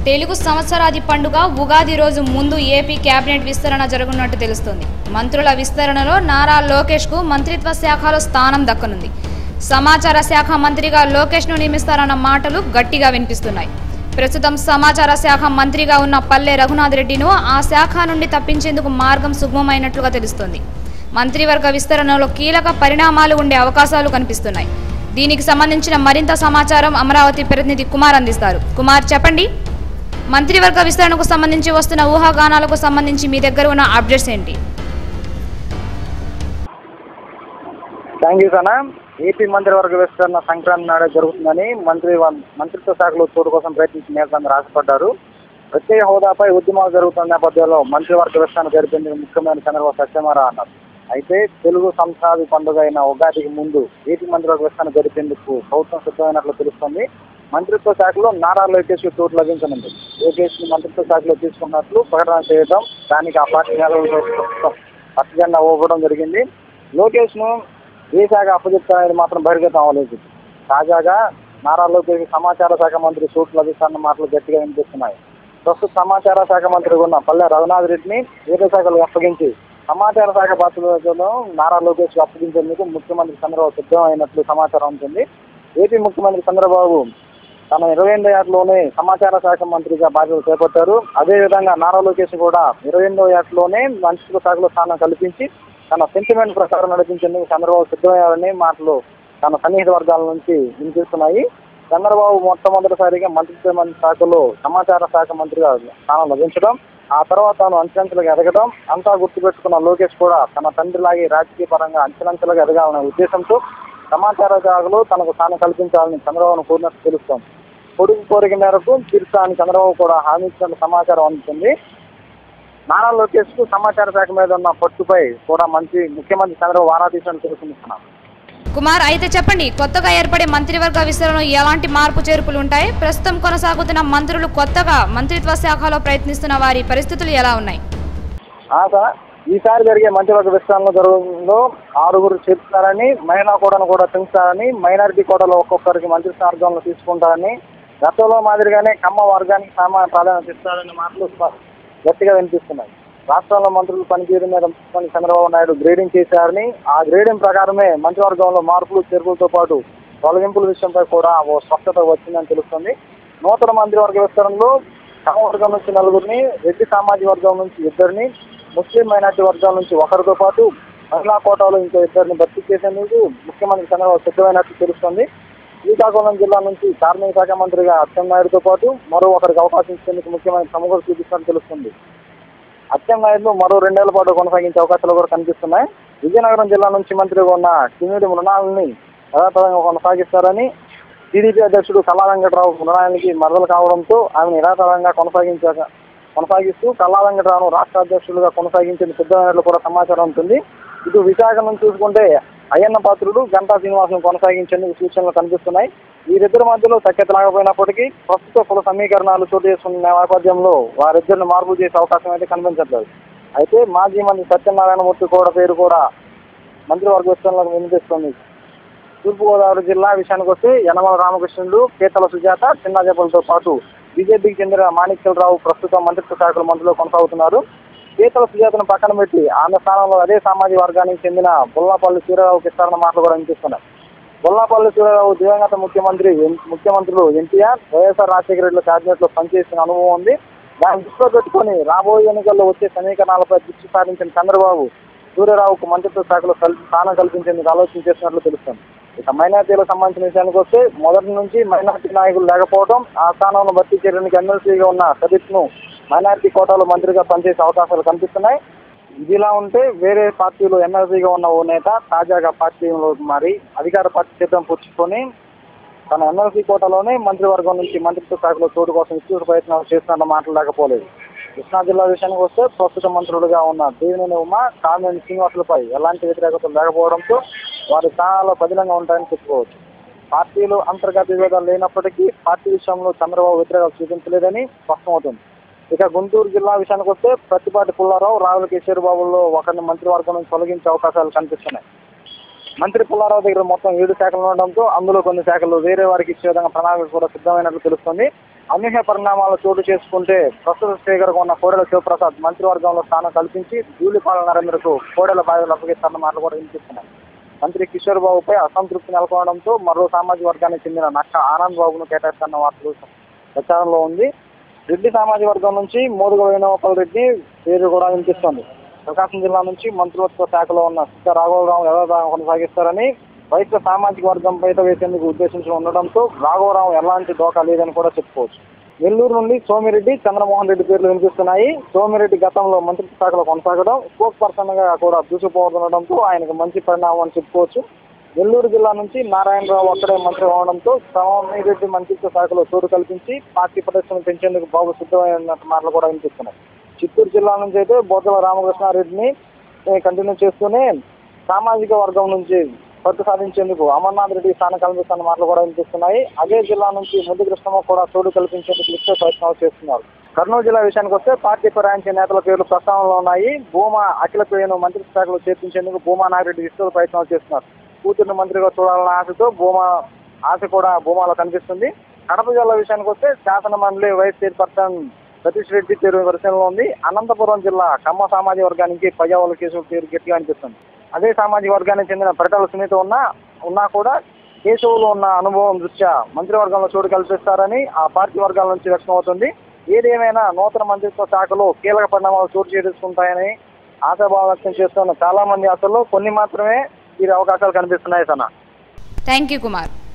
తెలుగు సంవత్సరాది పండుగ ఉగాది రోజు ముందు ఏపీ కేబినెట్ విస్తరణ జరగనున్నట్టు తెలుస్తోంది మంత్రుల విస్తరణలో నారా లోకేష్కు మంత్రిత్వ శాఖలో స్థానం దక్కనుంది సమాచార శాఖ మంత్రిగా లోకేష్ను నియమిస్తారన్న మాటలు గట్టిగా వినిపిస్తున్నాయి ప్రస్తుతం సమాచార శాఖ మంత్రిగా ఉన్న పల్లె రఘునాథ్ రెడ్డిను ఆ శాఖ నుండి తప్పించేందుకు మార్గం సుగమమైనట్లుగా తెలుస్తోంది మంత్రివర్గ విస్తరణలో కీలక పరిణామాలు ఉండే అవకాశాలు కనిపిస్తున్నాయి దీనికి సంబంధించిన మరింత సమాచారం అమరావతి ప్రతినిధి కుమార్ అందిస్తారు కుమార్ చెప్పండి మంత్రివర్గ విస్తరణకు సంబంధించి వస్తున్న ఊహాగానాలకు సంబంధించి మీ దగ్గర ఉన్న అప్డేట్స్ ఏంటి థ్యాంక్ యూ సనా ఏపీ మంత్రివర్గ విస్తరణ సంక్రాంతి నాడే జరుగుతుందని మంత్రి మంత్రిత్వ శాఖలో చోటు కోసం ప్రయత్నించిన నేతలందరూ ఆశపడ్డారు ప్రత్యేక హోదాపై ఉద్యమాలు జరుగుతున్న నేపథ్యంలో మంత్రివర్గ విస్తరణ జరిపేందుకు ముఖ్యమైన చంద్రబాబు సత్యమారా అన్నారు అయితే తెలుగు సంస్థాది పండుగ అయిన ఉగాదికి ముందు ఏపీ మంత్రివర్గ విస్తరణ జరిపేందుకు ప్రభుత్వం సిద్ధమైనట్లు తెలుస్తోంది మంత్రిత్వ శాఖలో నారా లోకేష్ చోటు లభించనుంది లోకేష్ ని మంత్రిత్వ శాఖలో తీసుకున్నట్లు ప్రకటన చేయడం దానికి ఆ పార్టీ నేతలతో పచ్చ జెండా ఊపడం జరిగింది లోకేష్ ను ఏ శాఖ అప్పచెప్తారనేది మాత్రం బహిర్గతం అవ్వలేదు తాజాగా నారా లోకేష్ సమాచార శాఖ మంత్రి చోటు లభిస్తారన్న మాటలు గట్టిగా వినిపిస్తున్నాయి ప్రస్తుత సమాచార శాఖ మంత్రిగా ఉన్న పల్లె రఘునాథ్ రెడ్డిని వేరే శాఖలకు అప్పగించి సమాచార శాఖ బాధ్యతలను నారా లోకేష్ అప్పగించేందుకు ముఖ్యమంత్రి చంద్రబాబు సిద్ధమైనట్లు సమాచారం ఉంటుంది ఏపీ ముఖ్యమంత్రి చంద్రబాబు తన ఇరవై ఎనిమిదో ఏటలోనే సమాచార శాఖ మంత్రిగా బాధ్యతలు చేపట్టారు అదేవిధంగా నారా లోకేష్ కూడా ఇరవై ఎనిమిదో ఏటలోనే మంత్రిత్వ శాఖలో స్థానం కల్పించి తన సెంటిమెంట్ ప్రకారం నడిపించేందుకు చంద్రబాబు సిద్ధమయ్యారని మాటలు తన సన్నిహిత వర్గాల నుంచి వినిపిస్తున్నాయి చంద్రబాబు మొట్టమొదటిసారిగా మంత్రిత్వ మంత్రి శాఖలో సమాచార శాఖ మంత్రిగా స్థానం లభించడం ఆ తర్వాత తాను అంచెలంచెలుగా ఎదగడం అంతా గుర్తుపెట్టుకున్న లోకేష్ కూడా తన తండ్రిలాగే రాజకీయ పరంగా అంచెలంచెలుగా ఎదగాలనే ఉద్దేశంతో సమాచార శాఖలో తనకు స్థానం కల్పించాలని చంద్రబాబును కోరినట్టు తెలుస్తోంది కొడుకు కోరిక మేరకు తీర్చా అని చంద్రబాబు కూడా హామీ ఇచ్చిన సమాచారం అందుతుంది నారా లోకేష్ కు సమాచార శాఖ మీద ఉన్న పట్టుపై కూడా మంచి ముఖ్యమంత్రి చంద్రబాబు ఆరా తీసినట్టు తెలుసుకుంటున్నాం కుమార్ అయితే చెప్పండి కొత్తగా ఏర్పడే మంత్రివర్గ విస్తరణలో ఎలాంటి మార్పు చేర్పులు ఉంటాయి ప్రస్తుతం కొనసాగుతున్న మంత్రులు కొత్తగా మంత్రిత్వ శాఖలో ప్రయత్నిస్తున్న వారి పరిస్థితులు ఎలా ఉన్నాయి ఆశ ఈసారి జరిగే మంత్రివర్గ విస్తరణలో జరుగుతుందో ఆరుగురు చేరుతారని మహిళా కోటను కూడా పెంచుతారని మైనారిటీ కోటలో ఒక్కొక్కరికి మంత్రి స్థానంలో తీసుకుంటారని గతంలో మాదిరిగానే కమ్మ వర్గానికి సామాన్య ప్రాధాన్యత ఇస్తారని మాటలు స్ప- గట్టిగా వినిపిస్తున్నాయి రాష్ట్రంలో మంత్రుల పనితీరు మీద ముఖ్యమంత్రి చంద్రబాబు నాయుడు గ్రేడింగ్ చేశారని ఆ గ్రేడింగ్ ప్రకారమే మంత్రివర్గంలో మార్పులు చేర్పులతో పాటు తొలగింపుల విషయంపై కూడా ఓ స్పష్టత వచ్చిందని తెలుస్తుంది నూతన మంత్రివర్గ విస్తరణలో కమ్మ వర్గం నుంచి నలుగురిని రెడ్డి సామాజిక వర్గం నుంచి ఇద్దరిని ముస్లిం మైనార్టీ వర్గాల నుంచి ఒకరితో పాటు మహిళా కోటాలో ఇంకో ఇద్దరిని భర్తీ చేసేందుకు ముఖ్యమంత్రి చంద్రబాబు సిద్ధమైనట్లు తెలుస్తుంది శ్రీకాకుళం జిల్లా నుంచి కార్మిక శాఖ మంత్రిగా అచ్చెన్నాయుడుతో పాటు మరో ఒకరికి అవకాశం ఇచ్చేందుకు ముఖ్యమంత్రి సమకూరు చూపిస్తున్నట్టు తెలుస్తుంది అచ్చెన్నాయుడును మరో రెండేళ్ల పాటు కొనసాగించే అవకాశాలు కూడా కనిపిస్తున్నాయి విజయనగరం జిల్లా నుంచి మంత్రిగా ఉన్న కిమిడి మృణాలని యథాతథంగా కొనసాగిస్తారని టీడీపీ అధ్యక్షుడు కల్లా వెంకటరావు మృణాలనికి మరదలు కావడంతో ఆమెను యథాతథంగా కొనసాగించాక కొనసాగిస్తూ కల్లా వెంకటరావును రాష్ట్ర అధ్యక్షులుగా కొనసాగించేందుకు సిద్ధమైనట్లు కూడా సమాచారం ఉంటుంది ఇటు విశాఖ నుంచి చూసుకుంటే అయ్యన్న పాత్రుడు గంటా శ్రీనివాసును కొనసాగించేందుకు సూచనలు కనిపిస్తున్నాయి వీరిద్దరి మధ్యలో సఖ్యత లేకపోయినప్పటికీ ప్రస్తుత కుల సమీకరణాలు చోటు చేసుకున్న నేపథ్యంలో వారిద్దరిని మార్పు చేసే అవకాశం అయితే కనిపించట్లేదు అయితే మాజీ మంత్రి సత్యనారాయణమూర్తి కూడా పేరు కూడా మంత్రివర్గ విస్తరణలకు వినిపిస్తుంది తూర్పుగోదావరి జిల్లా విషయానికి వస్తే యనమల రామకృష్ణుడు కేతల సుజాత చిన్నజపలతో పాటు బీజేపీకి చెందిన మాణిక్యలరావు ప్రస్తుతం మంత్రిత్వ శాఖల మంత్రిలో కొనసాగుతున్నారు కేతల సుజాతను పక్కన పెట్టి ఆమె స్థానంలో అదే సామాజిక వర్గానికి చెందిన బొల్లాపల్లి సూర్యరావుకి ఇస్తారన్న మాటలు కూడా వినిపిస్తున్నాయి బొల్లాపల్లి సూర్యరావు దివంగత ముఖ్యమంత్రి ఎన్- ముఖ్యమంత్రులు NTR YSR Rajasekhara Reddy cabinet లో పనిచేసిన అనుభవం ఉంది దాన్ని దృష్టిలో పెట్టుకొని రాబోయే ఎన్నికల్లో వచ్చే సమీకరణాలపై దృష్టి సారించిన చంద్రబాబు సూర్యరావుకు మంత్రిత్వ శాఖలో కల్- స్థానం కల్పించేందుకు ఆలోచన చేసినట్లు తెలుస్తుంది ఇక మైనార్టీలకు సంబంధించిన విషయానికి వస్తే మొదటి నుంచి మైనార్టీ నాయకులు లేకపోవడం ఆ స్థానంలో భర్తీ చేయడానికి ఎమ్మెల్సీగా ఉన్న సదీప్ ను మైనార్టీ కోటాలో మంత్రిగా పనిచేసే అవకాశాలు కనిపిస్తున్నాయి ఇదిలా ఉంటే వేరే పార్టీలో ఎమ్మెల్సీగా ఉన్న ఓ నేత తాజాగా పార్టీలో మారి అధికార పార్టీ సిద్ధం పుచ్చుకొని తన ఎమ్మెల్సీ కోటాలోనే మంత్రివర్గం నుంచి మంత్రిత్వ శాఖలో చోటు కోసం విస్తృత ప్రయత్నాలు చేస్తున్న మాటలు లేకపోలేదు కృష్ణా జిల్లా విషయానికి వస్తే ప్రస్తుత మంత్రులుగా ఉన్న దేవినేని ఉమ కామినేని శ్రీనివాసులపై ఎలాంటి వ్యతిరేకత లేకపోవడంతో వారి స్థానాల్లో పదిలంగా ఉంటాయని చెప్పుకోవచ్చు పార్టీలు అంతర్గత విభేదాలు లేనప్పటికీ పార్టీ విషయంలో చంద్రబాబు వ్యతిరేకత చూపించలేదని స్పష్టమవుతుంది ఇక గుంటూరు జిల్లా విషయానికి వస్తే ప్రతిపాటి పుల్లారావు రావుల కిషోర్ బాబుల్లో ఒకరిని మంత్రివర్గం నుంచి తొలగించే అవకాశాలు కనిపిస్తున్నాయి మంత్రి పుల్లారావు దగ్గర మొత్తం ఏడు శాఖలు ఉండడంతో అందులో కొన్ని శాఖలు వేరే వారికి ఇచ్చే విధంగా ప్రణాళిక కూడా సిద్ధమైనట్లు తెలుస్తుంది అనూహ్య పరిణామాలు చోటు చేసుకుంటే ప్రస్తుత స్పీకర్గా ఉన్న కోడెల శివప్రసాద్ మంత్రివర్గంలో స్థానం కల్పించి ధూళిపాల నరేంద్రకు కోడెల బాధ్యతలు అప్పగిస్తారన్న మాటలు కూడా వినిపిస్తున్నాయి మంత్రి కిషోర్ బాబుపై అసంతృప్తి నెలకొనడంతో మరో సామాజిక వర్గానికి చెందిన నక్క ఆనంద్ బాబును కేటాయిస్తున్న వార్తలు ప్రచారంలో ఉంది రెడ్డి సామాజిక వర్గం నుంచి మోదుగ వేణుగోపాల్ రెడ్డి పేరు కూడా వినిపిస్తోంది ప్రకాశం జిల్లా నుంచి మంత్రిత్వ శాఖలో ఉన్న సిద్ధ రాఘవరావు యథాతథంగా కొనసాగిస్తారని వైశ్య సామాజిక వర్గం బయట వేసేందుకు ఉద్దేశించి ఉండడంతో రాఘవరావు ఎలాంటి దోకా లేదని కూడా చెప్పుకోవచ్చు నెల్లూరు నుండి సోమిరెడ్డి చంద్రమోహన్ రెడ్డి పేర్లు వినిపిస్తున్నాయి సోమిరెడ్డి గతంలో మంత్రిత్వ శాఖలో కొనసాగడం స్పోక్స్ పర్సన్ గా కూడా దూసుకుపోతుండడంతో ఆయనకు మంచి పరిణామం అని చెప్పుకోవచ్చు నెల్లూరు జిల్లా నుంచి నారాయణరావు అక్కడే మంత్రి అవడంతో సోమిరెడ్డి మంత్రిత్వ శాఖలో చోటు కల్పించి పార్టీ ప్రదర్శన పెంచేందుకు బాబు సిద్ధమైన మాటలు కూడా వినిపిస్తున్నాయి చిత్తూరు జిల్లా నుంచి అయితే బొద్దల రామకృష్ణారెడ్డిని కంటిన్యూ చేస్తూనే సామాజిక వర్గం నుంచి పట్టు సాధించేందుకు అమర్నాథ్ రెడ్డి స్థానం కల్పిస్తున్న మాటలు కూడా వినిపిస్తున్నాయి అదే జిల్లా నుంచి ముద్దు కృష్ణమ్మ కూడా చోటు కల్పించేందుకు లిఖిత ప్రయత్నాలు చేస్తున్నారు కర్నూలు జిల్లా విషయానికి వస్తే పార్టీ ఫిరాయించే నేతల పేర్లు ప్రస్తావనలో ఉన్నాయి భూమా అఖిల పేరును మంత్రిత్వ శాఖలో చేర్పించేందుకు భూమా నాగిరెడ్డి విస్తృత ప్రయత్నాలు చేస్తున్నారు కూతురుని మంత్రిగా చూడాలన్న ఆశతో భూమా ఆశ కూడా భూమాలో కనిపిస్తుంది కడప జిల్లా విషయానికి వస్తే శాసన మండలి వైస్ చైర్పర్సన్ సతీష్ రెడ్డి పేరు పరిశీలనలో ఉంది అనంతపురం జిల్లా కమ్మ సామాజిక వర్గానికి పయ్యావల కేసు పేరు గట్టిగా అనిపిస్తుంది అదే సామాజిక వర్గానికి చెందిన పరిటాల సునీత ఉన్నా ఉన్నా కూడా కేశవులో ఉన్న అనుభవం దృష్ట్యా మంత్రివర్గంలో చోటు కల్పిస్తారని ఆ పార్టీ వర్గాల నుంచి వ్యక్తం అవుతుంది ఏదేమైనా నూతన మంత్రిత్వ శాఖలో కీలక పరిణామాలు చోటు చేసుకుంటాయని ఆశాభావం వ్యక్తం చేస్తున్న చాలా మంది అసలు కొన్ని మాత్రమే ఈ అవకాశాలు కనిపిస్తున్నాయి తన థ్యాంక్ యూ కుమార్